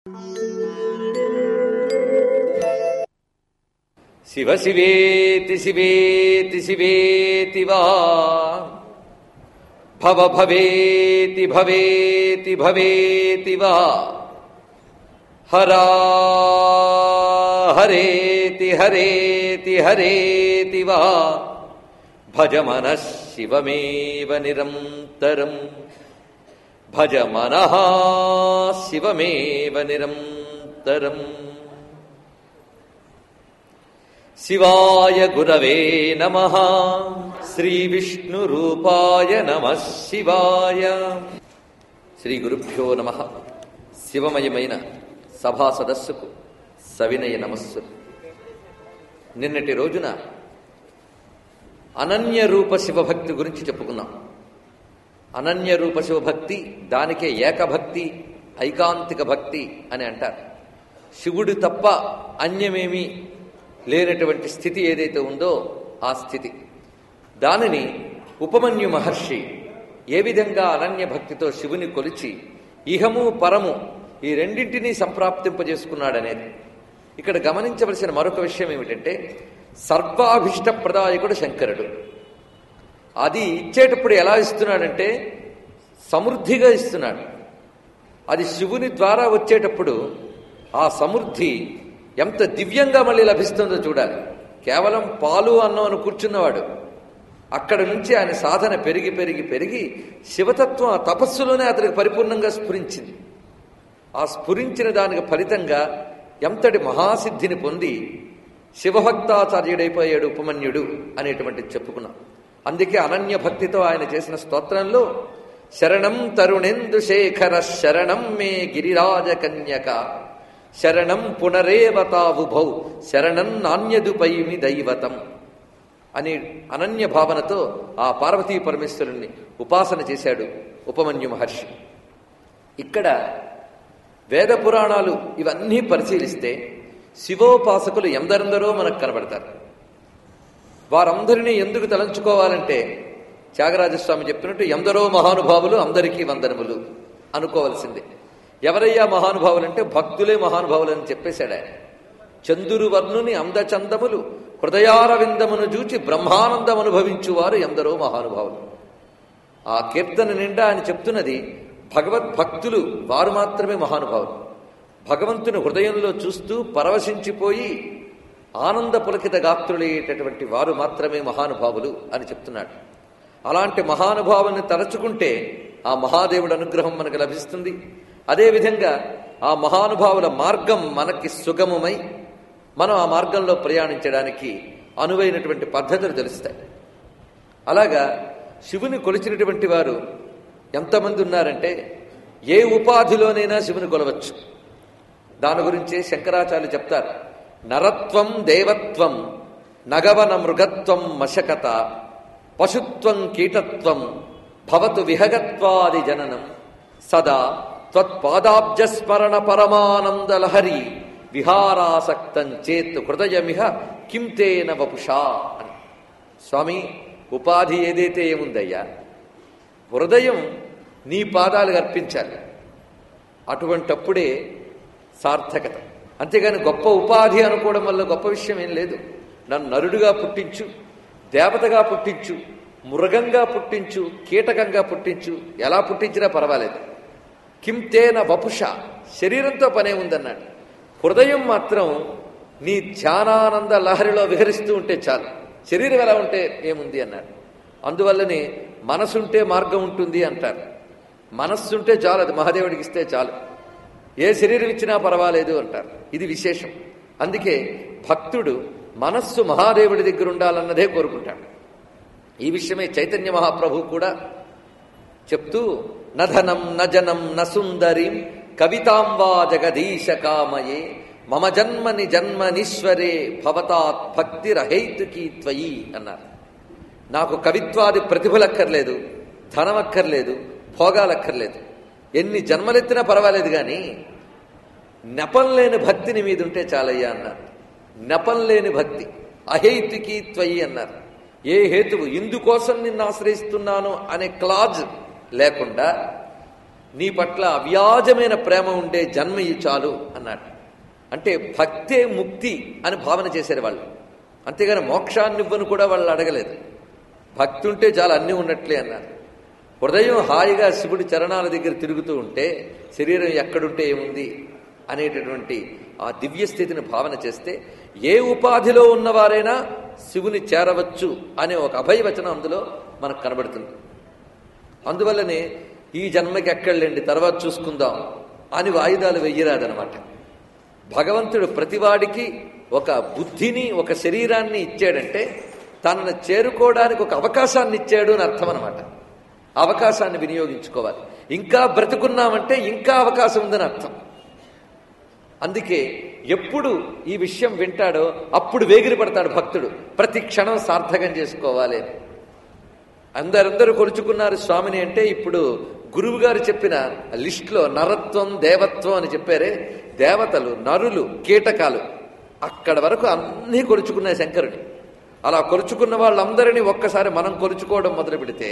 శివ శివేతి శివేతి శివేతి వా భవ భవేతి భవేతి భవేతి వా హరా హరేతి హరేతి హరేతి వా భజ మన శివమేవ నిరంతరం భజ మన శివమేవ నిరంతరం శివాయ గురవే నమ శ్రీ విష్ణురూపాయ నమ శివాయ శ్రీ గురుభ్యో నమ శివమయమైన సభా సదస్సుకు సవినయ నమస్సు నిన్నటి రోజున అనన్య రూప శివభక్తి గురించి చెప్పుకున్నాం అనన్య రూప శివభక్తి దానికే ఏకభక్తి ఐకాంతిక భక్తి అని అంటారు శివుడు తప్ప అన్యమేమీ లేనటువంటి స్థితి ఏదైతే ఉందో ఆ స్థితి దానిని ఉపమన్యు మహర్షి ఏ విధంగా అనన్య భక్తితో శివుని కొలిచి ఇహము పరము ఈ రెండింటినీ సంప్రాప్తింపజేసుకున్నాడనేది ఇక్కడ గమనించవలసిన మరొక విషయం ఏమిటంటే సర్వాభిష్ట ప్రదాయకుడు శంకరుడు అది ఇచ్చేటప్పుడు ఎలా ఇస్తున్నాడంటే సమృద్ధిగా ఇస్తున్నాడు అది శివుని ద్వారా వచ్చేటప్పుడు ఆ సమృద్ధి ఎంత దివ్యంగా మళ్ళీ లభిస్తుందో చూడాలి కేవలం పాలు అన్నం అని కూర్చున్నవాడు అక్కడ నుంచి ఆయన సాధన పెరిగి పెరిగి పెరిగి శివతత్వం ఆ తపస్సులోనే అతనికి పరిపూర్ణంగా స్ఫురించింది ఆ స్ఫురించిన దానికి ఫలితంగా ఎంతటి మహాసిద్ధిని పొంది శివభక్తాచార్యుడైపోయాడు ఉపమన్యుడు అనేటువంటిది చెప్పుకున్నాం అందుకే అనన్య భక్తితో ఆయన చేసిన స్తోత్రంలో శరణం తరుణేందు శేఖర శరణం మే గిరిరాజ కన్యక శరణం పునరేవతావుభౌ శరణం నాణ్యదుపైమి దైవతం అని అనన్య భావనతో ఆ పార్వతీ పరమేశ్వరుణ్ణి ఉపాసన చేశాడు ఉపమన్యు మహర్షి ఇక్కడ వేద పురాణాలు ఇవన్నీ పరిశీలిస్తే శివోపాసకులు ఎందరెందరో మనకు కనబడతారు వారందరినీ ఎందుకు తలంచుకోవాలంటే త్యాగరాజస్వామి చెప్పినట్టు ఎందరో మహానుభావులు అందరికీ వందనములు అనుకోవలసిందే ఎవరయ్యా మహానుభావులు అంటే భక్తులే మహానుభావులు అని చెప్పేశాడు ఆయన చందురు వర్ణుని అందచందములు హృదయారవిందమును చూచి బ్రహ్మానందం అనుభవించువారు ఎందరో మహానుభావులు ఆ కీర్తన నిండా ఆయన చెప్తున్నది భగవద్భక్తులు వారు మాత్రమే మహానుభావులు భగవంతుని హృదయంలో చూస్తూ పరవశించిపోయి ఆనంద పులకిత గాత్రులయ్యేటటువంటి వారు మాత్రమే మహానుభావులు అని చెప్తున్నాడు అలాంటి మహానుభావుల్ని తలచుకుంటే ఆ మహాదేవుడి అనుగ్రహం మనకు లభిస్తుంది అదేవిధంగా ఆ మహానుభావుల మార్గం మనకి సుగమమై మనం ఆ మార్గంలో ప్రయాణించడానికి అనువైనటువంటి పద్ధతులు తెలుస్తాయి అలాగా శివుని కొలిచినటువంటి వారు ఎంతమంది ఉన్నారంటే ఏ ఉపాధిలోనైనా శివుని కొలవచ్చు దాని గురించే శంకరాచార్యులు చెప్తారు నరత్వం దేవత్వం నగవన మృగత్వం మశకత పశుత్వం కీటత్వం భవతు విహగత్వాది జననం సదా త్వత్పాదాబ్జస్మరణ పరమానంద లహరి విహారాసక్తం చేత్ హృదయమిహ కింతేన వపుషా అని స్వామి ఉపాధి ఏదైతే ఏముందయ్యా హృదయం నీ పాదాలు అర్పించాలి అటువంటప్పుడే సార్థకత అంతేగాని గొప్ప ఉపాధి అనుకోవడం వల్ల గొప్ప విషయం ఏం లేదు నన్ను నరుడుగా పుట్టించు దేవతగా పుట్టించు మృగంగా పుట్టించు కీటకంగా పుట్టించు ఎలా పుట్టించినా పర్వాలేదు కింతేన వపుష శరీరంతో పనే ఉందన్నాడు హృదయం మాత్రం నీ ధ్యానానంద లహరిలో విహరిస్తూ ఉంటే చాలు శరీరం ఎలా ఉంటే ఏముంది అన్నాడు అందువల్లనే మనసుంటే మార్గం ఉంటుంది అంటారు మనస్సుంటే చాలు అది మహాదేవుడికి ఇస్తే చాలు ఏ శరీరం ఇచ్చినా పర్వాలేదు అంటారు ఇది విశేషం అందుకే భక్తుడు మనస్సు మహాదేవుడి దగ్గర ఉండాలన్నదే కోరుకుంటాడు ఈ విషయమే చైతన్య మహాప్రభు కూడా చెప్తూ నధనం నజనం నసుందరీం కవితాం వా జగదీశ కామయే మమ జన్మని జన్మనీశ్వరే భవతాత్ భక్తిరహైతుకీ త్వయి అన్నారు నాకు కవిత్వాది ప్రతిభలక్కర్లేదు ధనమక్కర్లేదు భోగాలక్కర్లేదు ఎన్ని జన్మలెత్తినా పర్వాలేదు కానీ నెపం లేని భక్తిని మీద ఉంటే చాలయ్యా అన్నారు నెపం లేని భక్తి అహైతుకి త్వయి అన్నారు ఏ హేతువు ఇందుకోసం నిన్ను ఆశ్రయిస్తున్నాను అనే క్లాజ్ లేకుండా నీ పట్ల అవ్యాజమైన ప్రేమ ఉండే జన్మ ఇయ్యి చాలు అన్నాడు అంటే భక్తే ముక్తి అని భావన చేశారు వాళ్ళు అంతేగాని మోక్షాన్ని ఇవ్వను కూడా వాళ్ళు అడగలేదు భక్తి ఉంటే చాలా అన్నీ ఉన్నట్లే అన్నారు హృదయం హాయిగా శివుడి చరణాల దగ్గర తిరుగుతూ ఉంటే శరీరం ఎక్కడుంటే ఏముంది అనేటటువంటి ఆ దివ్య స్థితిని భావన చేస్తే ఏ ఉపాధిలో ఉన్నవారైనా శివుని చేరవచ్చు అనే ఒక అభయవచనం అందులో మనకు కనబడుతుంది అందువల్లనే ఈ జన్మకి ఎక్కడలేండి తర్వాత చూసుకుందాం అని వాయిదాలు వెయ్యరాదనమాట భగవంతుడు ప్రతివాడికి ఒక బుద్ధిని ఒక శరీరాన్ని ఇచ్చాడంటే తనను చేరుకోవడానికి ఒక అవకాశాన్ని ఇచ్చాడు అని అర్థం అనమాట అవకాశాన్ని వినియోగించుకోవాలి ఇంకా బ్రతుకున్నామంటే ఇంకా అవకాశం ఉందని అర్థం అందుకే ఎప్పుడు ఈ విషయం వింటాడో అప్పుడు వేగిరి పడతాడు భక్తుడు ప్రతి క్షణం సార్థకం చేసుకోవాలి అని అందరందరూ కొలుచుకున్నారు స్వామిని అంటే ఇప్పుడు గురువు గారు చెప్పిన లిస్టులో నరత్వం దేవత్వం అని చెప్పారే దేవతలు నరులు కీటకాలు అక్కడ వరకు అన్నీ కొలుచుకున్నాయి శంకరుని అలా కొలుచుకున్న వాళ్ళందరినీ ఒక్కసారి మనం కొలుచుకోవడం మొదలు పెడితే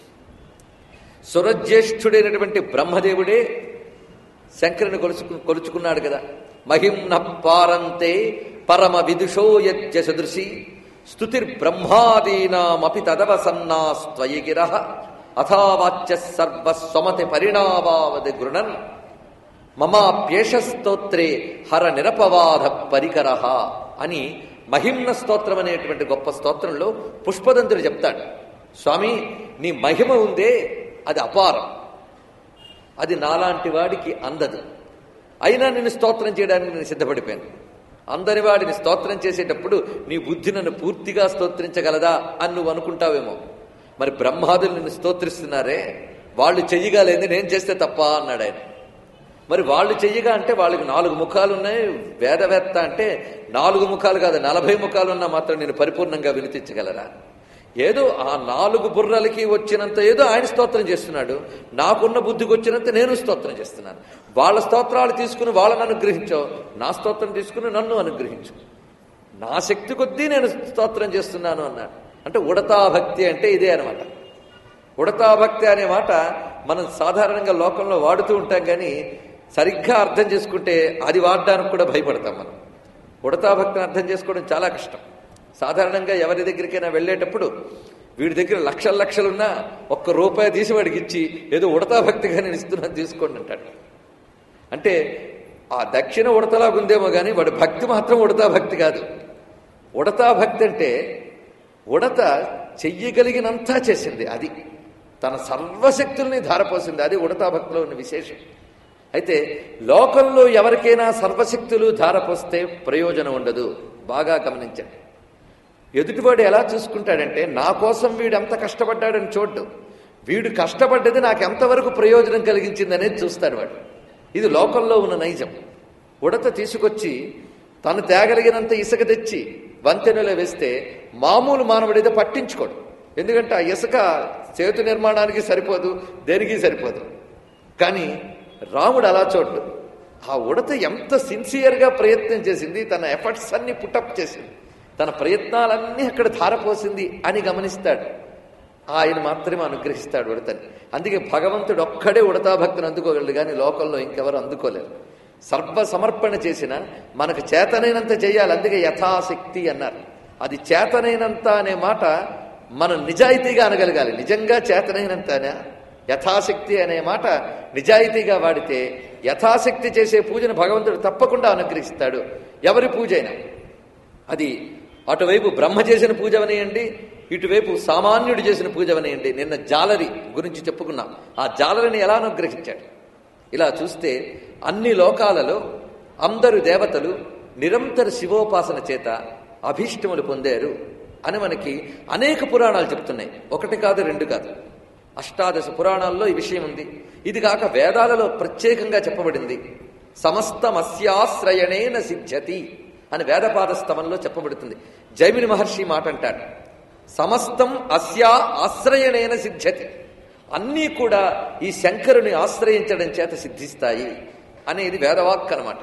సురజ్యేష్ఠుడైనటువంటి బ్రహ్మదేవుడే శంకరుని కొలుచుకు కొలుచుకున్నాడు కదా మహింన పారంతే పరమ విదుషో యజ్ఞ సదృశి స్తుతిర్బ్రహ్మాదీనామపి తదవసన్నాస్త్వయి గిర అథావాచ్య సర్వస్వమతి పరిణామావది గృణన్ మమాప్యేష స్తోత్రే హర నిరపవాధ పరికర అని మహిమ్న స్తోత్రం అనేటువంటి గొప్ప స్తోత్రంలో పుష్పదంతుడు చెప్తాడు స్వామి నీ మహిమ ఉందే అది అపారం అది నాలాంటి వాడికి అందదు అయినా నేను స్తోత్రం చేయడానికి నేను సిద్ధపడిపోయాను అందరి వాడిని స్తోత్రం చేసేటప్పుడు నీ బుద్ధి నన్ను పూర్తిగా స్తోత్రించగలదా అని నువ్వు అనుకుంటావేమో మరి బ్రహ్మాదులు నిన్ను స్తోత్రిస్తున్నారే వాళ్ళు చెయ్యగలేదు నేను చేస్తే తప్ప అన్నాడు ఆయన మరి వాళ్ళు చెయ్యగా అంటే వాళ్ళకి నాలుగు ముఖాలు ఉన్నాయి వేదవేత్త అంటే నాలుగు ముఖాలు కాదు నలభై ముఖాలు ఉన్నా మాత్రం నేను పరిపూర్ణంగా వినిపించగలరా ఏదో ఆ నాలుగు బుర్రలకి వచ్చినంత ఏదో ఆయన స్తోత్రం చేస్తున్నాడు నాకున్న బుద్ధికి వచ్చినంత నేను స్తోత్రం చేస్తున్నాను వాళ్ళ స్తోత్రాలు తీసుకుని వాళ్ళని అనుగ్రహించావు నా స్తోత్రం తీసుకుని నన్ను అనుగ్రహించు నా శక్తి కొద్దీ నేను స్తోత్రం చేస్తున్నాను అన్నాడు అంటే ఉడతా భక్తి అంటే ఇదే అనమాట ఉడతా భక్తి అనే మాట మనం సాధారణంగా లోకంలో వాడుతూ ఉంటాం కానీ సరిగ్గా అర్థం చేసుకుంటే అది వాడడానికి కూడా భయపడతాం మనం ఉడతా భక్తిని అర్థం చేసుకోవడం చాలా కష్టం సాధారణంగా ఎవరి దగ్గరికైనా వెళ్ళేటప్పుడు వీడి దగ్గర లక్షల లక్షలున్నా ఒక్క రూపాయి తీసి వాడికి ఇచ్చి ఏదో ఉడతా భక్తిగా నేను ఇస్తున్నాను తీసుకోండి అంటాడు అంటే ఆ దక్షిణ ఉడతలాగా ఉందేమో కానీ వాడి భక్తి మాత్రం ఉడతా భక్తి కాదు ఉడతా భక్తి అంటే ఉడత చెయ్యగలిగినంతా చేసింది అది తన సర్వశక్తుల్ని ధారపోసింది అది ఉడతా భక్తిలో ఉన్న విశేషం అయితే లోకంలో ఎవరికైనా సర్వశక్తులు ధారపోస్తే ప్రయోజనం ఉండదు బాగా గమనించండి ఎదుటివాడు ఎలా చూసుకుంటాడంటే నా కోసం వీడు ఎంత కష్టపడ్డాడని చూడ్డు వీడు కష్టపడ్డది నాకు ఎంతవరకు ప్రయోజనం కలిగించింది అనేది చూస్తాడు వాడు ఇది లోకంలో ఉన్న నైజం ఉడత తీసుకొచ్చి తను తేగలిగినంత ఇసుక తెచ్చి వంతెనలో వేస్తే మామూలు మానవుడైతే పట్టించుకోడు ఎందుకంటే ఆ ఇసుక చేతు నిర్మాణానికి సరిపోదు దేనికి సరిపోదు కానీ రాముడు అలా చూడ్డు ఆ ఉడత ఎంత సిన్సియర్గా ప్రయత్నం చేసింది తన ఎఫర్ట్స్ అన్ని పుటప్ చేసింది తన ప్రయత్నాలన్నీ అక్కడ ధారపోసింది అని గమనిస్తాడు ఆయన మాత్రమే అనుగ్రహిస్తాడు ఉడతని అందుకే భగవంతుడు ఒక్కడే ఉడతా భక్తిని అందుకోగలడు కానీ లోకంలో ఇంకెవరు అందుకోలేరు సర్వ సమర్పణ చేసిన మనకు చేతనైనంత చేయాలి అందుకే యథాశక్తి అన్నారు అది చేతనైనంత అనే మాట మనం నిజాయితీగా అనగలగాలి నిజంగా చేతనైనంతనా యథాశక్తి అనే మాట నిజాయితీగా వాడితే యథాశక్తి చేసే పూజను భగవంతుడు తప్పకుండా అనుగ్రహిస్తాడు ఎవరి పూజ అయినా అది అటువైపు బ్రహ్మ చేసిన పూజ అవనేయండి ఇటువైపు సామాన్యుడు చేసిన పూజ అవనేయండి నిన్న జాలరి గురించి చెప్పుకున్నాం ఆ జాలరిని ఎలా అనుగ్రహించాడు ఇలా చూస్తే అన్ని లోకాలలో అందరు దేవతలు నిరంతర శివోపాసన చేత అభీష్టములు పొందారు అని మనకి అనేక పురాణాలు చెప్తున్నాయి ఒకటి కాదు రెండు కాదు అష్టాదశ పురాణాల్లో ఈ విషయం ఉంది ఇది కాక వేదాలలో ప్రత్యేకంగా చెప్పబడింది సమస్తమస్యాశ్రయణేన సిద్ధ్యతి అని వేదపాద స్తవంలో చెప్పబడుతుంది జైమిని మహర్షి మాట అంటాడు సమస్తం అస్యా ఆశ్రయణేన సిద్ధ్యతి అన్నీ కూడా ఈ శంకరుని ఆశ్రయించడం చేత సిద్ధిస్తాయి అనేది వేదవాక్ అనమాట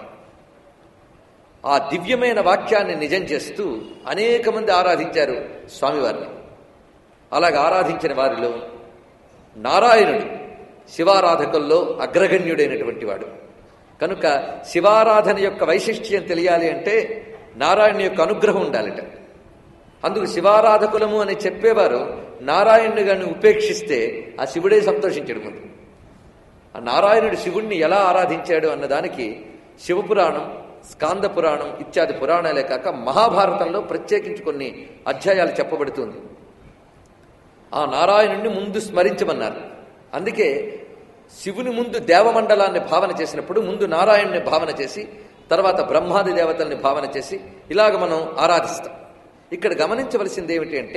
ఆ దివ్యమైన వాక్యాన్ని నిజం చేస్తూ అనేక మంది ఆరాధించారు స్వామివారిని అలాగ ఆరాధించిన వారిలో నారాయణుడు శివారాధకుల్లో అగ్రగణ్యుడైనటువంటి వాడు కనుక శివారాధన యొక్క వైశిష్ట్యం తెలియాలి అంటే నారాయణ యొక్క అనుగ్రహం ఉండాలిట అందుకు శివారాధకులము అని చెప్పేవారు నారాయణుని గారిని ఉపేక్షిస్తే ఆ శివుడే సంతోషించడు ముందు ఆ నారాయణుడు శివుణ్ణి ఎలా ఆరాధించాడు అన్నదానికి శివపురాణం స్కాంద పురాణం ఇత్యాది పురాణాలే కాక మహాభారతంలో ప్రత్యేకించి కొన్ని అధ్యాయాలు చెప్పబడుతుంది ఆ నారాయణుణ్ణి ముందు స్మరించమన్నారు అందుకే శివుని ముందు దేవమండలాన్ని భావన చేసినప్పుడు ముందు నారాయణుని భావన చేసి తర్వాత బ్రహ్మాది దేవతల్ని భావన చేసి ఇలాగ మనం ఆరాధిస్తాం ఇక్కడ గమనించవలసింది ఏమిటి అంటే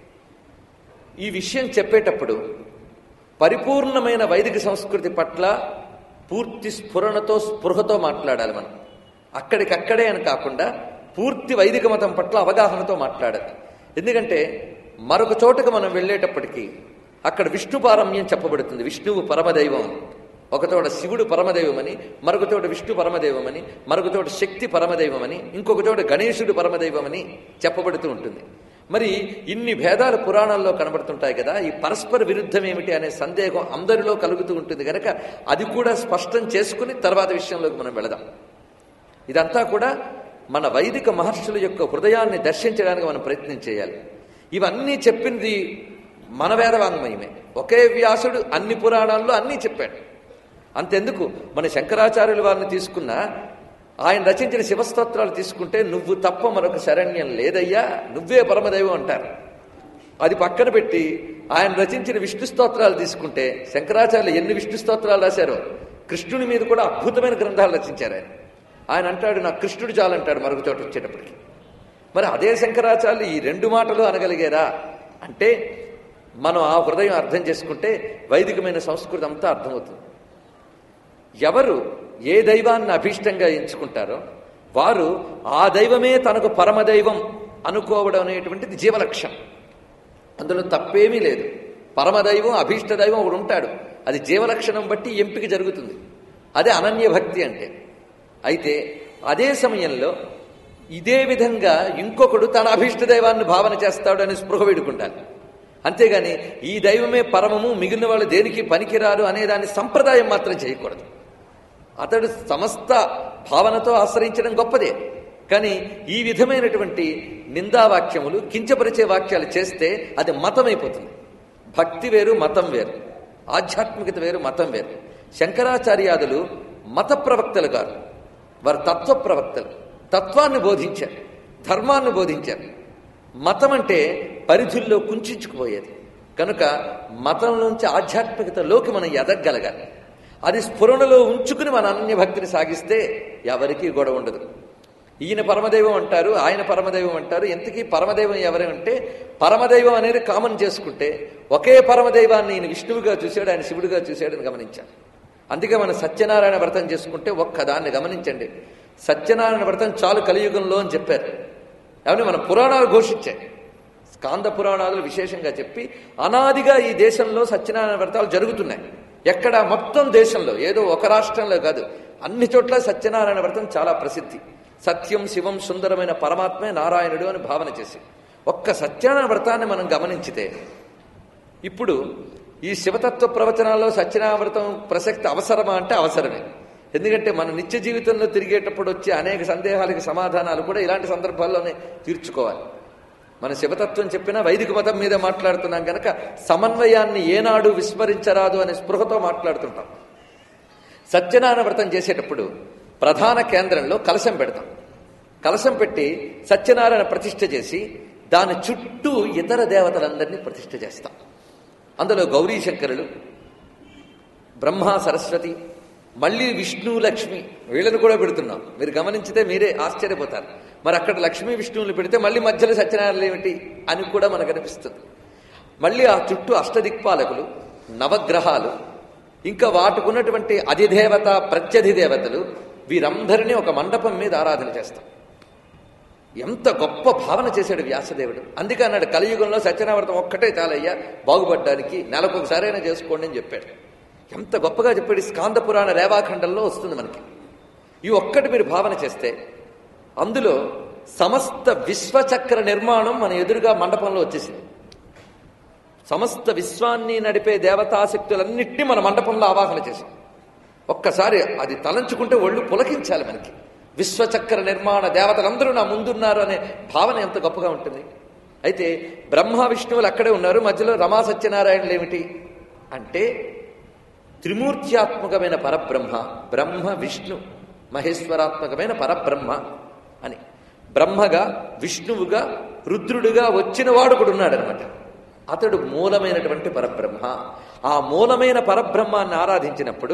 ఈ విషయం చెప్పేటప్పుడు పరిపూర్ణమైన వైదిక సంస్కృతి పట్ల పూర్తి స్ఫురణతో స్పృహతో మాట్లాడాలి మనం అక్కడికక్కడే అని కాకుండా పూర్తి వైదిక మతం పట్ల అవగాహనతో మాట్లాడాలి ఎందుకంటే మరొక చోటకు మనం వెళ్ళేటప్పటికీ అక్కడ విష్ణు పారమ్యం చెప్పబడుతుంది విష్ణువు పరమదైవం ఒక చోట శివుడు పరమదైవమని మరొక చోట విష్ణు పరమదైవమని మరొక చోట శక్తి పరమదైవమని ఇంకొక చోట గణేశుడు పరమదైవమని చెప్పబడుతూ ఉంటుంది మరి ఇన్ని భేదాలు పురాణాల్లో కనబడుతుంటాయి కదా ఈ పరస్పర విరుద్ధం ఏమిటి అనే సందేహం అందరిలో కలుగుతూ ఉంటుంది కనుక అది కూడా స్పష్టం చేసుకుని తర్వాత విషయంలోకి మనం వెళదాం ఇదంతా కూడా మన వైదిక మహర్షుల యొక్క హృదయాన్ని దర్శించడానికి మనం ప్రయత్నం చేయాలి ఇవన్నీ చెప్పింది మన వేదవాంగ్మయమే ఒకే వ్యాసుడు అన్ని పురాణాల్లో అన్నీ చెప్పాడు అంతెందుకు మన శంకరాచార్యుల వారిని తీసుకున్నా ఆయన రచించిన శివస్తోత్రాలు తీసుకుంటే నువ్వు తప్ప మరొక శరణ్యం లేదయ్యా నువ్వే పరమదైవం అంటారు అది పక్కన పెట్టి ఆయన రచించిన విష్ణు స్తోత్రాలు తీసుకుంటే శంకరాచార్యులు ఎన్ని విష్ణు స్తోత్రాలు రాశారో కృష్ణుని మీద కూడా అద్భుతమైన గ్రంథాలు రచించారు ఆయన ఆయన అంటాడు నాకు కృష్ణుడు చాలంటాడు మరొక చోట వచ్చేటప్పటికి మరి అదే శంకరాచార్యులు ఈ రెండు మాటలు అనగలిగారా అంటే మనం ఆ హృదయం అర్థం చేసుకుంటే వైదికమైన సంస్కృతి అంతా అర్థమవుతుంది ఎవరు ఏ దైవాన్ని అభీష్టంగా ఎంచుకుంటారో వారు ఆ దైవమే తనకు పరమదైవం అనుకోవడం అనేటువంటిది జీవలక్ష్యం అందులో తప్పేమీ లేదు పరమదైవం అభీష్ట దైవం ఒకడు ఉంటాడు అది జీవలక్షణం బట్టి ఎంపిక జరుగుతుంది అదే అనన్య భక్తి అంటే అయితే అదే సమయంలో ఇదే విధంగా ఇంకొకడు తన అభీష్ట దైవాన్ని భావన చేస్తాడు అని స్పృహ వేడుకుంటాను అంతేగాని ఈ దైవమే పరమము మిగిలిన వాళ్ళు దేనికి పనికిరారు అనే దాన్ని సంప్రదాయం మాత్రం చేయకూడదు అతడు సమస్త భావనతో ఆశ్రయించడం గొప్పదే కానీ ఈ విధమైనటువంటి నిందావాక్యములు కించపరిచే వాక్యాలు చేస్తే అది మతమైపోతుంది భక్తి వేరు మతం వేరు ఆధ్యాత్మికత వేరు మతం వేరు శంకరాచార్యాదులు మత ప్రవక్తలు కాదు వారు తత్వ ప్రవక్తలు తత్వాన్ని బోధించారు ధర్మాన్ని బోధించారు మతం అంటే పరిధుల్లో కుంచుకుపోయేది కనుక మతం నుంచి ఆధ్యాత్మికతలోకి మనం ఎదగగలగాలి అది స్ఫురణలో ఉంచుకుని మన అన్య భక్తిని సాగిస్తే ఎవరికీ గొడవ ఉండదు ఈయన పరమదైవం అంటారు ఆయన పరమదైవం అంటారు ఎంతకీ పరమదైవం ఎవరు అంటే పరమదైవం అనేది కామన్ చేసుకుంటే ఒకే పరమదైవాన్ని ఈయన విష్ణువుగా చూశాడు ఆయన శివుడిగా చూశాడని గమనించాను అందుకే మనం సత్యనారాయణ వ్రతం చేసుకుంటే ఒక్కదాన్ని గమనించండి సత్యనారాయణ వ్రతం చాలు కలియుగంలో అని చెప్పారు ఏమని మన పురాణాలు ఘోషించాయి స్కాంద పురాణాలు విశేషంగా చెప్పి అనాదిగా ఈ దేశంలో సత్యనారాయణ వ్రతాలు జరుగుతున్నాయి ఎక్కడ మొత్తం దేశంలో ఏదో ఒక రాష్ట్రంలో కాదు అన్ని చోట్ల సత్యనారాయణ వ్రతం చాలా ప్రసిద్ధి సత్యం శివం సుందరమైన పరమాత్మే నారాయణుడు అని భావన చేసి ఒక్క సత్యనారాయణ వ్రతాన్ని మనం గమనించితే ఇప్పుడు ఈ శివతత్వ ప్రవచనాల్లో సత్యనారాయణ వ్రతం ప్రసక్తి అవసరమా అంటే అవసరమే ఎందుకంటే మన నిత్య జీవితంలో తిరిగేటప్పుడు వచ్చే అనేక సందేహాలకు సమాధానాలు కూడా ఇలాంటి సందర్భాల్లోనే తీర్చుకోవాలి మన శివతత్వం చెప్పినా వైదిక మతం మీద మాట్లాడుతున్నాం కనుక సమన్వయాన్ని ఏనాడు విస్మరించరాదు అనే స్పృహతో మాట్లాడుతుంటాం సత్యనారాయణ వ్రతం చేసేటప్పుడు ప్రధాన కేంద్రంలో కలశం పెడతాం కలశం పెట్టి సత్యనారాయణ ప్రతిష్ఠ చేసి దాని చుట్టూ ఇతర దేవతలందరినీ ప్రతిష్ఠ చేస్తాం అందులో గౌరీ శంకరులు బ్రహ్మ సరస్వతి మళ్ళీ విష్ణు లక్ష్మి వీళ్ళని కూడా పెడుతున్నాం మీరు గమనించితే మీరే ఆశ్చర్యపోతారు మరి అక్కడ లక్ష్మీ విష్ణువుని పెడితే మళ్ళీ మధ్యలో సత్యనారాయణ ఏమిటి అని కూడా మనకు అనిపిస్తుంది మళ్ళీ ఆ చుట్టూ అష్టదిక్పాలకులు నవగ్రహాలు ఇంకా వాటికున్నటువంటి అధిదేవత ప్రత్యధిదేవతలు వీరందరినీ ఒక మండపం మీద ఆరాధన చేస్తాం ఎంత గొప్ప భావన చేశాడు వ్యాసదేవుడు అందుకే అన్నాడు కలియుగంలో సత్యనావర్తం ఒక్కటే చాలయ్యా బాగుపడడానికి నెలకొకసారైనా చేసుకోండి అని చెప్పాడు ఎంత గొప్పగా చెప్పాడు స్కాంద పురాణ రేవాఖండంలో వస్తుంది మనకి ఈ ఒక్కటి మీరు భావన చేస్తే అందులో సమస్త విశ్వచక్ర నిర్మాణం మన ఎదురుగా మండపంలో వచ్చేసింది సమస్త విశ్వాన్ని నడిపే దేవతాశక్తులన్నింటినీ మన మండపంలో ఆవాహన చేశాం ఒక్కసారి అది తలంచుకుంటే ఒళ్ళు పులకించాలి మనకి విశ్వచక్ర నిర్మాణ దేవతలందరూ నా ముందున్నారు అనే భావన ఎంత గొప్పగా ఉంటుంది అయితే బ్రహ్మ విష్ణువులు అక్కడే ఉన్నారు మధ్యలో రమా సత్యనారాయణులు ఏమిటి అంటే త్రిమూర్త్యాత్మకమైన పరబ్రహ్మ బ్రహ్మ విష్ణు మహేశ్వరాత్మకమైన పరబ్రహ్మ అని బ్రహ్మగా విష్ణువుగా రుద్రుడుగా వచ్చిన వాడు కూడా ఉన్నాడనమాట అతడు మూలమైనటువంటి పరబ్రహ్మ ఆ మూలమైన పరబ్రహ్మాన్ని ఆరాధించినప్పుడు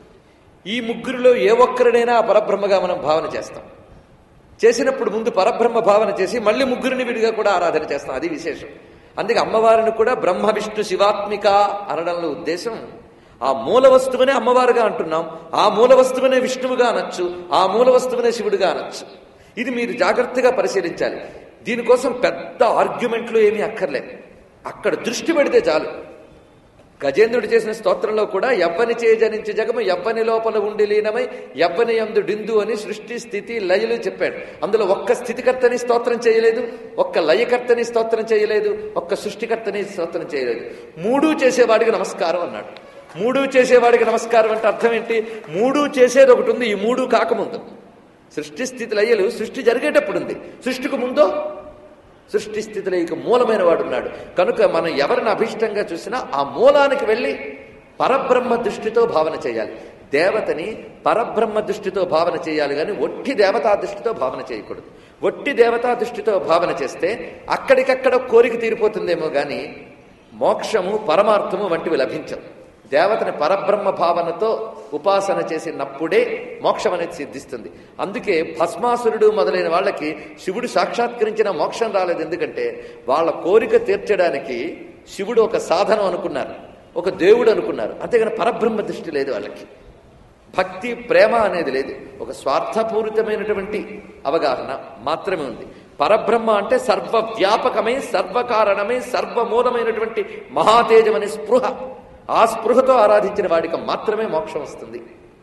ఈ ముగ్గురిలో ఏ ఒక్కరినైనా ఆ పరబ్రహ్మగా మనం భావన చేస్తాం చేసినప్పుడు ముందు పరబ్రహ్మ భావన చేసి మళ్ళీ ముగ్గురిని విడిగా కూడా ఆరాధన చేస్తాం అది విశేషం అందుకే అమ్మవారిని కూడా బ్రహ్మ విష్ణు శివాత్మిక అనడంలో ఉద్దేశం ఆ మూల వస్తువునే అమ్మవారుగా అంటున్నాం ఆ మూల వస్తువునే విష్ణువుగా అనొచ్చు ఆ మూల వస్తువునే శివుడుగా అనొచ్చు ఇది మీరు జాగ్రత్తగా పరిశీలించాలి దీనికోసం పెద్ద ఆర్గ్యుమెంట్లు ఏమీ అక్కర్లేదు అక్కడ దృష్టి పెడితే చాలు గజేంద్రుడు చేసిన స్తోత్రంలో కూడా ఎవ్వని చేజనించి జగము ఎవ్వని లోపల ఉండి లీనమై ఎవ్వని ఎందు డిందు అని సృష్టి స్థితి లయలు చెప్పాడు అందులో ఒక్క స్థితికర్తని స్తోత్రం చేయలేదు ఒక్క లయకర్తని స్తోత్రం చేయలేదు ఒక్క సృష్టికర్తని స్తోత్రం చేయలేదు మూడు చేసేవాడికి నమస్కారం అన్నాడు మూడు చేసేవాడికి నమస్కారం అంటే అర్థం ఏంటి మూడు చేసేది ఒకటి ఉంది ఈ మూడు కాకముందు సృష్టి స్థితి లయలు సృష్టి జరిగేటప్పుడు ఉంది సృష్టికి ముందో సృష్టి స్థితిలో ఇక మూలమైన వాడు ఉన్నాడు కనుక మనం ఎవరిని అభిష్టంగా చూసినా ఆ మూలానికి వెళ్ళి పరబ్రహ్మ దృష్టితో భావన చేయాలి దేవతని పరబ్రహ్మ దృష్టితో భావన చేయాలి కానీ ఒట్టి దేవతా దృష్టితో భావన చేయకూడదు ఒట్టి దేవతా దృష్టితో భావన చేస్తే అక్కడికక్కడ కోరిక తీరిపోతుందేమో కానీ మోక్షము పరమార్థము వంటివి లభించవు దేవతని పరబ్రహ్మ భావనతో ఉపాసన చేసినప్పుడే మోక్షం అనేది సిద్ధిస్తుంది అందుకే భస్మాసురుడు మొదలైన వాళ్ళకి శివుడు సాక్షాత్కరించిన మోక్షం రాలేదు ఎందుకంటే వాళ్ళ కోరిక తీర్చడానికి శివుడు ఒక సాధనం అనుకున్నారు ఒక దేవుడు అనుకున్నారు అంతేగాని పరబ్రహ్మ దృష్టి లేదు వాళ్ళకి భక్తి ప్రేమ అనేది లేదు ఒక స్వార్థపూరితమైనటువంటి అవగాహన మాత్రమే ఉంది పరబ్రహ్మ అంటే సర్వవ్యాపకమై సర్వకారణమై సర్వమూలమైనటువంటి మహాతేజమనే స్పృహ ఆ స్పృహతో ఆరాధించిన వాడికి మాత్రమే మోక్షం వస్తుంది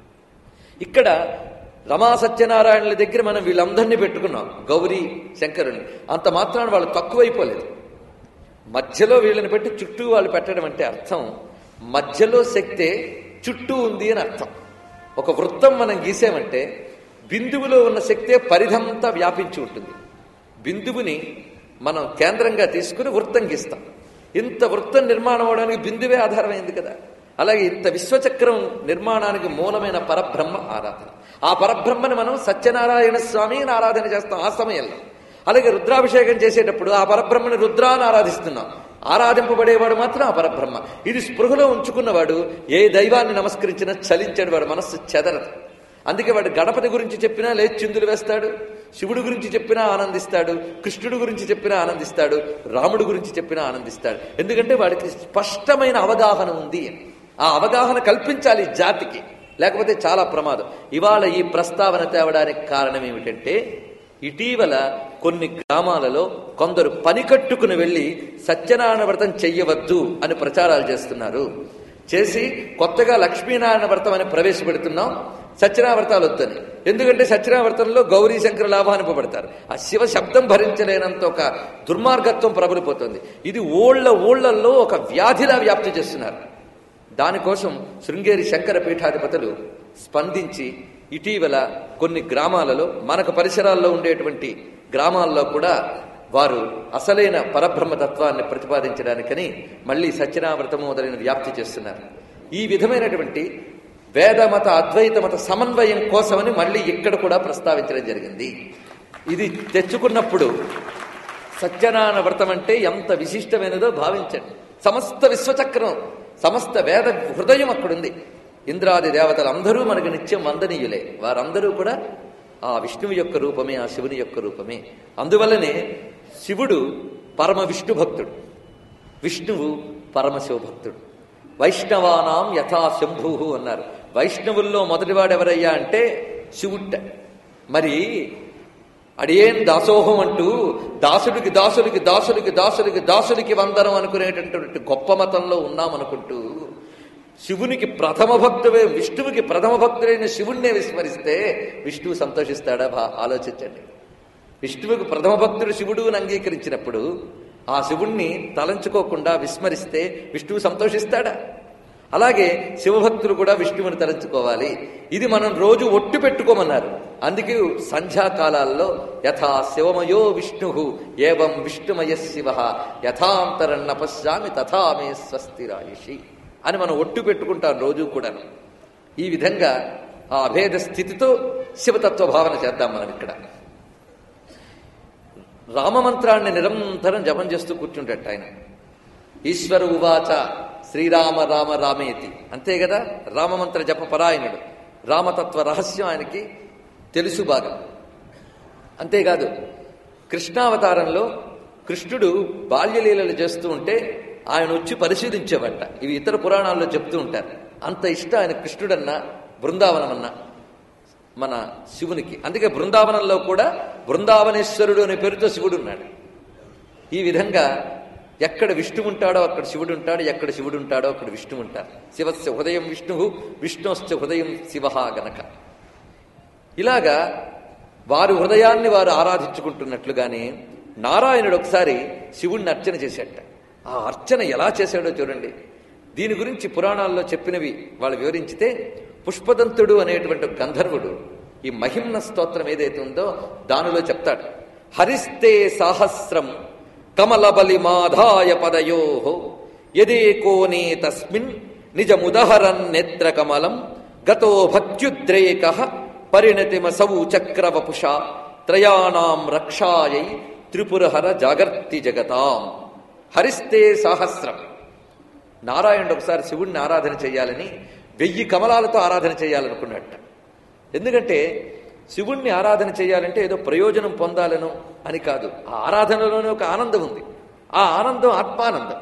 ఇక్కడ రమా సత్యనారాయణుల దగ్గర మనం వీళ్ళందరినీ పెట్టుకున్నాం గౌరీ శంకరుని అంత మాత్రాన వాళ్ళు తక్కువైపోలేదు మధ్యలో వీళ్ళని పెట్టి చుట్టూ వాళ్ళు పెట్టడం అంటే అర్థం మధ్యలో శక్తే చుట్టూ ఉంది అని అర్థం ఒక వృత్తం మనం గీసామంటే బిందువులో ఉన్న శక్తే పరిధంతా వ్యాపించి ఉంటుంది బిందువుని మనం కేంద్రంగా తీసుకుని వృత్తం గీస్తాం ఇంత వృత్తం నిర్మాణం అవడానికి బిందువే ఆధారమైంది కదా అలాగే ఇంత విశ్వచక్రం నిర్మాణానికి మూలమైన పరబ్రహ్మ ఆరాధన ఆ పరబ్రహ్మని మనం సత్యనారాయణ స్వామిని ఆరాధన చేస్తాం ఆ సమయంలో అలాగే రుద్రాభిషేకం చేసేటప్పుడు ఆ పరబ్రహ్మని రుద్రాన్ని ఆరాధిస్తున్నాం ఆరాధింపబడేవాడు మాత్రం ఆ పరబ్రహ్మ ఇది స్పృహలో ఉంచుకున్నవాడు ఏ దైవాన్ని నమస్కరించినా చలించాడు వాడు మనస్సు చెదరదు అందుకే వాడు గణపతి గురించి చెప్పినా లేచి చిందులు వేస్తాడు శివుడు గురించి చెప్పినా ఆనందిస్తాడు కృష్ణుడు గురించి చెప్పినా ఆనందిస్తాడు రాముడు గురించి చెప్పినా ఆనందిస్తాడు ఎందుకంటే వాడికి స్పష్టమైన అవగాహన ఉంది ఆ అవగాహన కల్పించాలి జాతికి లేకపోతే చాలా ప్రమాదం ఇవాళ ఈ ప్రస్తావన తేవడానికి కారణం ఏమిటంటే ఇటీవల కొన్ని గ్రామాలలో కొందరు పని కట్టుకుని వెళ్ళి సత్యనారాయణ వ్రతం చెయ్యవద్దు అని ప్రచారాలు చేస్తున్నారు చేసి కొత్తగా లక్ష్మీనారాయణ వ్రతం అని ప్రవేశపెడుతున్నాం సత్యనావ్రతాలు వద్దని ఎందుకంటే సత్యనావ్రతంలో గౌరీ శంకర లాభానిపబడతారు ఆ శివ శబ్దం భరించలేనంత ఒక దుర్మార్గత్వం ప్రబలిపోతుంది ఇది ఓళ్ల ఓళ్లల్లో ఒక వ్యాధిలా వ్యాప్తి చేస్తున్నారు దానికోసం శృంగేరి శంకర పీఠాధిపతులు స్పందించి ఇటీవల కొన్ని గ్రామాలలో మనకు పరిసరాల్లో ఉండేటువంటి గ్రామాల్లో కూడా వారు అసలైన పరబ్రహ్మ తత్వాన్ని ప్రతిపాదించడానికని మళ్ళీ సత్యనావ్రతము మొదలైన వ్యాప్తి చేస్తున్నారు ఈ విధమైనటువంటి వేదమత అద్వైత మత సమన్వయం కోసమని మళ్ళీ ఇక్కడ కూడా ప్రస్తావించడం జరిగింది ఇది తెచ్చుకున్నప్పుడు సత్యనారాయణ వ్రతం అంటే ఎంత విశిష్టమైనదో భావించండి సమస్త విశ్వచక్రం సమస్త వేద హృదయం అక్కడుంది ఇంద్రాది దేవతలు అందరూ మనకు నిత్యం వందనీయులే వారందరూ కూడా ఆ విష్ణువు యొక్క రూపమే ఆ శివుని యొక్క రూపమే అందువల్లనే శివుడు పరమ విష్ణు భక్తుడు విష్ణువు పరమశివ భక్తుడు వైష్ణవానాం యథా శంభు అన్నారు వైష్ణవుల్లో మొదటివాడు ఎవరయ్యా అంటే శివుట్ట మరి అడియేం దాసోహం అంటూ దాసుడికి దాసుడికి దాసుడికి దాసుడికి దాసుడికి వందనం అనుకునేటటువంటి గొప్ప మతంలో ఉన్నామనుకుంటూ శివునికి ప్రథమ భక్తువే విష్ణువుకి ప్రథమ భక్తుడైన శివుణ్ణే విస్మరిస్తే విష్ణువు సంతోషిస్తాడా బా ఆలోచించండి విష్ణువుకి ప్రథమ భక్తుడు శివుడు అని అంగీకరించినప్పుడు ఆ శివుణ్ణి తలంచుకోకుండా విస్మరిస్తే విష్ణువు సంతోషిస్తాడా అలాగే శివభక్తులు కూడా విష్ణువుని తలంచుకోవాలి ఇది మనం రోజు ఒట్టు పెట్టుకోమన్నారు అందుకే సంధ్యాకాలాల్లో యథా శివమయో విష్ణు ఏవం విష్ణుమయ శివ యథాంతరన్న పశ్యామి తథా మే స్వస్తిరాయుషి అని మనం ఒట్టు పెట్టుకుంటాం రోజు కూడాను ఈ విధంగా ఆ అభేద స్థితితో శివతత్వ భావన చేద్దాం మనం ఇక్కడ రామమంత్రాన్ని నిరంతరం జపం చేస్తూ కూర్చుంటట ఆయన ఈశ్వర ఉవాచ శ్రీరామ రామ రామేతి అంతే కదా రామమంత్ర జప పరాయణుడు రామతత్వ రహస్యం ఆయనకి తెలుసు బాగా అంతేకాదు కృష్ణావతారంలో కృష్ణుడు బాల్యలీలలు చేస్తూ ఉంటే ఆయన వచ్చి పరిశీలించేవట ఇవి ఇతర పురాణాల్లో చెప్తూ ఉంటారు అంత ఇష్టం ఆయన కృష్ణుడన్నా బృందావనమన్నా మన శివునికి అందుకే బృందావనంలో కూడా బృందావనేశ్వరుడు అనే పేరుతో శివుడు ఉన్నాడు ఈ విధంగా ఎక్కడ విష్ణు ఉంటాడో అక్కడ శివుడు ఉంటాడు ఎక్కడ శివుడు ఉంటాడో అక్కడ విష్ణు ఉంటాడు శివస్య హృదయం విష్ణు విష్ణుశ్చ హృదయం శివ గనక ఇలాగా వారి హృదయాన్ని వారు ఆరాధించుకుంటున్నట్లుగానే నారాయణుడు ఒకసారి శివుణ్ణి అర్చన చేశాట ఆ అర్చన ఎలా చేశాడో చూడండి దీని గురించి పురాణాల్లో చెప్పినవి వాళ్ళు వివరించితే పుష్పదంతుడు అనేటువంటి ఒక గంధర్వుడు ఈ మహిమ్న స్తోత్రం ఏదైతే ఉందో దానిలో చెప్తాడు హరిస్తే సాహస్రం కమలబలి మాధాయ పదయో యదేకోనే తస్మిన్ నిజముదహరన్ నేత్ర కమలం గతో భక్త్యుద్రేక పరిణతిమసౌ చక్రవపుష త్రయాణం రక్షాయై త్రిపురహర జాగర్తి జగతాం హరిస్తే సహస్రం నారాయణుడు ఒకసారి శివుణ్ణి ఆరాధన చేయాలని వెయ్యి కమలాలతో ఆరాధన చేయాలనుకున్నట్ట ఎందుకంటే శివుణ్ణి ఆరాధన చేయాలంటే ఏదో ప్రయోజనం పొందాలను అని కాదు ఆ ఆరాధనలోనే ఒక ఆనందం ఉంది ఆ ఆనందం ఆత్మానందం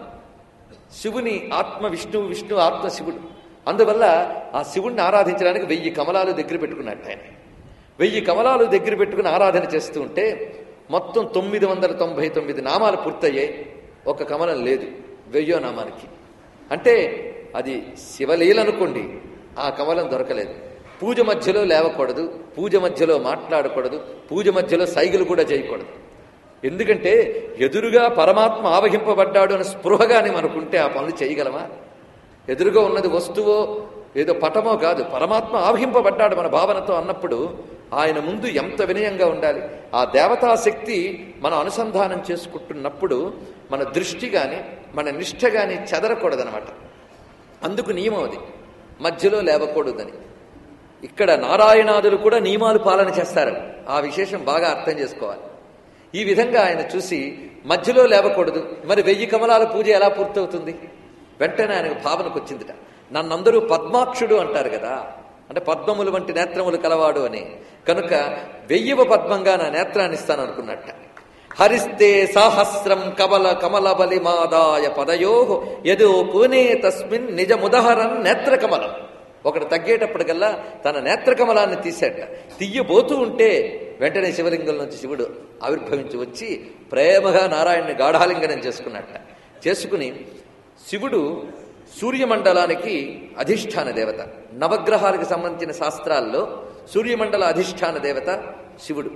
శివుని ఆత్మ విష్ణువు విష్ణు ఆత్మ శివుడు అందువల్ల ఆ శివుణ్ణి ఆరాధించడానికి వెయ్యి కమలాలు దగ్గర పెట్టుకున్నట్టు ఆయన వెయ్యి కమలాలు దగ్గర పెట్టుకుని ఆరాధన చేస్తూ ఉంటే మొత్తం తొమ్మిది వందల తొంభై తొమ్మిది నామాలు పూర్తయ్యాయి ఒక కమలం లేదు వెయ్యో నామానికి అంటే అది శివలీల అనుకోండి ఆ కమలం దొరకలేదు పూజ మధ్యలో లేవకూడదు పూజ మధ్యలో మాట్లాడకూడదు పూజ మధ్యలో సైగులు కూడా చేయకూడదు ఎందుకంటే ఎదురుగా పరమాత్మ ఆవహింపబడ్డాడు అని స్పృహగాని మనకుంటే ఆ పనులు చేయగలమా ఎదురుగా ఉన్నది వస్తువో ఏదో పటమో కాదు పరమాత్మ ఆవహింపబడ్డాడు మన భావనతో అన్నప్పుడు ఆయన ముందు ఎంత వినయంగా ఉండాలి ఆ దేవతా శక్తి మనం అనుసంధానం చేసుకుంటున్నప్పుడు మన దృష్టి గాని మన నిష్ఠ గాని చెదరకూడదనమాట అందుకు నియమం అది మధ్యలో లేవకూడదని ఇక్కడ నారాయణాదులు కూడా నియమాలు పాలన చేస్తారు ఆ విశేషం బాగా అర్థం చేసుకోవాలి ఈ విధంగా ఆయన చూసి మధ్యలో లేవకూడదు మరి వెయ్యి కమలాల పూజ ఎలా పూర్తవుతుంది వెంటనే ఆయనకు భావనకు వచ్చిందిట నన్నందరూ పద్మాక్షుడు అంటారు కదా అంటే పద్మములు వంటి నేత్రములు కలవాడు అని కనుక వెయ్యవ పద్మంగా నా నేత్రాన్ని ఇస్తాను అనుకున్నట్ట హరిస్తే సాహస్రం కమల కమల బలి మాదాయ పదయో యదో కోనే తస్మిన్ నిజముదహరన్ నేత్ర కమలం ఒకడు తగ్గేటప్పటికల్లా తన నేత్రకమలాన్ని తీసేట తీయబోతూ ఉంటే వెంటనే శివలింగం నుంచి శివుడు ఆవిర్భవించి వచ్చి ప్రేమగా నారాయణ్ణి గాఢాలింగనం చేసుకున్నట్ట చేసుకుని శివుడు సూర్యమండలానికి అధిష్టాన దేవత నవగ్రహాలకు సంబంధించిన శాస్త్రాల్లో సూర్యమండల అధిష్టాన దేవత శివుడు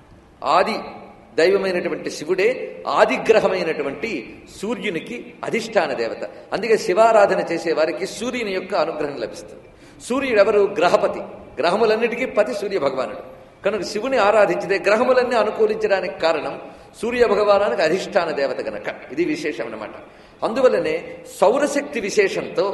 ఆది దైవమైనటువంటి శివుడే ఆదిగ్రహమైనటువంటి సూర్యునికి అధిష్టాన దేవత అందుకే శివారాధన చేసే వారికి సూర్యుని యొక్క అనుగ్రహం లభిస్తుంది సూర్యుడు ఎవరు గ్రహపతి గ్రహములన్నిటికీ పతి సూర్య భగవానుడు కనుక శివుని ఆరాధించితే గ్రహములన్నీ అనుకూలించడానికి కారణం సూర్య భగవానానికి అధిష్టాన దేవత గనక ఇది విశేషం అన్నమాట అందువల్లనే సౌరశక్తి విశేషంతో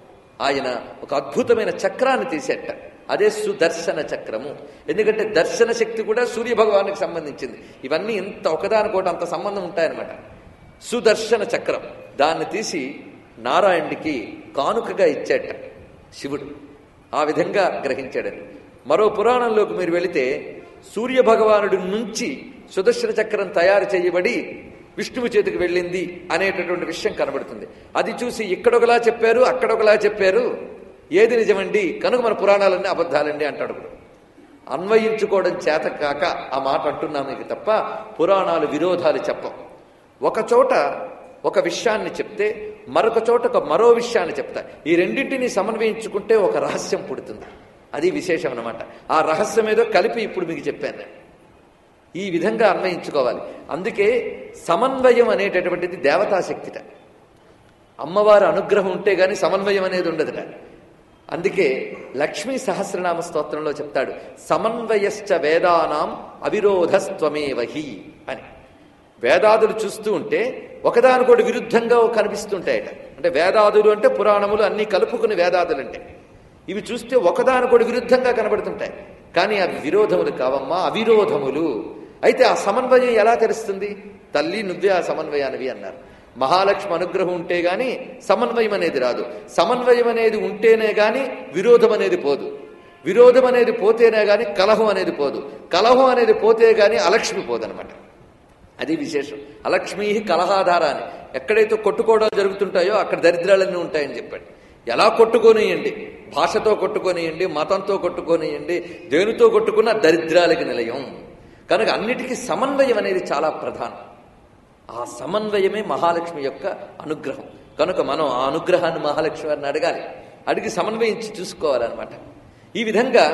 ఆయన ఒక అద్భుతమైన చక్రాన్ని తీసేట అదే సుదర్శన చక్రము ఎందుకంటే దర్శన శక్తి కూడా సూర్య భగవానికి సంబంధించింది ఇవన్నీ ఎంత ఒకదానికోటి అంత సంబంధం ఉంటాయన్నమాట సుదర్శన చక్రం దాన్ని తీసి నారాయణుడికి కానుకగా ఇచ్చేట శివుడు ఆ విధంగా గ్రహించాడని మరో పురాణంలోకి మీరు వెళితే సూర్య భగవానుడి నుంచి సుదర్శన చక్రం తయారు చేయబడి విష్ణువు చేతికి వెళ్ళింది అనేటటువంటి విషయం కనబడుతుంది అది చూసి ఇక్కడొకలా చెప్పారు అక్కడొకలా చెప్పారు ఏది నిజమండి కనుక మన పురాణాలన్నీ అబద్ధాలండి అంటాడు ఇప్పుడు అన్వయించుకోవడం చేత కాక ఆ మాట అంటున్నాం నీకు తప్ప పురాణాలు విరోధాలు చెప్పం ఒక చోట ఒక విషయాన్ని చెప్తే మరొక చోట ఒక మరో విషయాన్ని చెప్తా ఈ రెండింటిని సమన్వయించుకుంటే ఒక రహస్యం పుడుతుంది అది విశేషం అన్నమాట ఆ రహస్యం ఏదో కలిపి ఇప్పుడు మీకు చెప్పాను నేను. ఈ విధంగా అన్వయించుకోవాలి అందుకే సమన్వయం అనేటటువంటిది దేవతాశక్తిట అమ్మవారి అనుగ్రహం ఉంటే గాని సమన్వయం అనేది ఉండదుట అందుకే లక్ష్మీ సహస్రనామ స్తోత్రంలో చెప్తాడు సమన్వయశ్చ వేదానాం అవిరోధస్త్వమేవహి అని వేదాదులు చూస్తూ ఉంటే ఒకదానికోటి విరుద్ధంగా కనిపిస్తుంటాయట అంటే వేదాదులు అంటే పురాణములు అన్నీ కలుపుకుని వేదాదులు అంటే ఇవి చూస్తే ఒకదానికోటి విరుద్ధంగా కనబడుతుంటాయి కానీ అవి విరోధములు కావమ్మా అవిరోధములు అయితే ఆ సమన్వయం ఎలా తెలుస్తుంది తల్లి నువ్వే ఆ సమన్వయానివి అన్నారు మహాలక్ష్మి అనుగ్రహం ఉంటే గాని సమన్వయం అనేది రాదు సమన్వయం అనేది ఉంటేనే గాని విరోధం అనేది పోదు విరోధం అనేది పోతేనే గాని కలహం అనేది పోదు కలహం అనేది పోతే గాని అలక్ష్మి పోదనమాట అది విశేషం అలక్ష్మీ కలహాధార అని ఎక్కడైతే కొట్టుకోవడాలు జరుగుతుంటాయో అక్కడ దరిద్రాలన్నీ ఉంటాయని చెప్పాడు ఎలా కొట్టుకొనియండి భాషతో కొట్టుకొనియండి మతంతో కొట్టుకొనియండి దేనితో కొట్టుకున్న దరిద్రాలకి నిలయం కనుక అన్నిటికీ సమన్వయం అనేది చాలా ప్రధానం ఆ సమన్వయమే మహాలక్ష్మి యొక్క అనుగ్రహం కనుక మనం ఆ అనుగ్రహాన్ని మహాలక్ష్మి వారిని అడగాలి అడిగి సమన్వయించి చూసుకోవాలన్నమాట ఈ విధంగా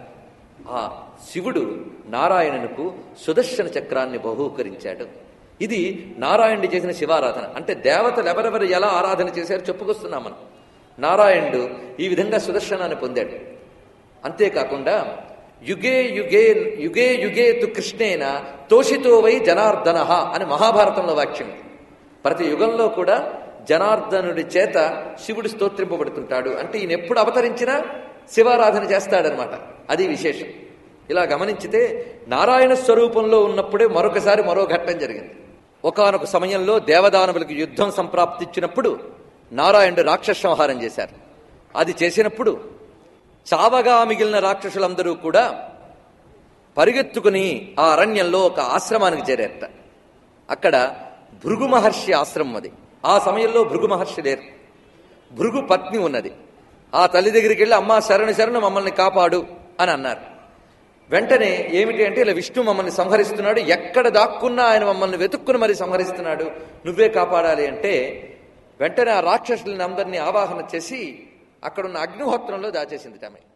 ఆ శివుడు నారాయణునకు సుదర్శన చక్రాన్ని బహూకరించాడు ఇది నారాయణుడు చేసిన శివారాధన అంటే దేవతలు ఎవరెవరు ఎలా ఆరాధన చేశారో చెప్పుకొస్తున్నాం మనం నారాయణుడు ఈ విధంగా సుదర్శనాన్ని పొందాడు అంతేకాకుండా యుగే యుగే యుగే యుగే తు కృష్ణేన తోషితో వై జనార్దన అని మహాభారతంలో వాక్యం ఇది. ప్రతి యుగంలో కూడా జనార్దనుడి చేత శివుడు స్తోత్రింపబడుతుంటాడు అంటే ఈయన ఎప్పుడు అవతరించినా శివారాధన చేస్తాడనమాట అది విశేషం ఇలా గమనించితే నారాయణ స్వరూపంలో ఉన్నప్పుడే మరొకసారి మరో ఘట్టం జరిగింది ఒకానొక సమయంలో దేవదానవులకు యుద్ధం సంప్రాప్తించినప్పుడు నారాయణుడు రాక్షస సంహారం చేశారు అది చేసినప్పుడు చావగా మిగిలిన రాక్షసులందరూ కూడా పరిగెత్తుకుని ఆ అరణ్యంలో ఒక ఆశ్రమానికి చేరారట అక్కడ భృగు మహర్షి ఆశ్రమం అది ఆ సమయంలో భృగు మహర్షి లేరు భృగు పత్ని ఉన్నది ఆ తల్లి దగ్గరికి వెళ్ళి అమ్మా శరణు శరణు మమ్మల్ని కాపాడు అని అన్నారు వెంటనే ఏమిటి అంటే ఇలా విష్ణు మమ్మల్ని సంహరిస్తున్నాడు ఎక్కడ దాక్కున్నా ఆయన మమ్మల్ని వెతుక్కుని మరి సంహరిస్తున్నాడు నువ్వే కాపాడాలి అంటే వెంటనే ఆ రాక్షసులని అందరినీ ఆవాహన చేసి అక్కడున్న అగ్నిహోత్రంలో దాచేసింది ఆమె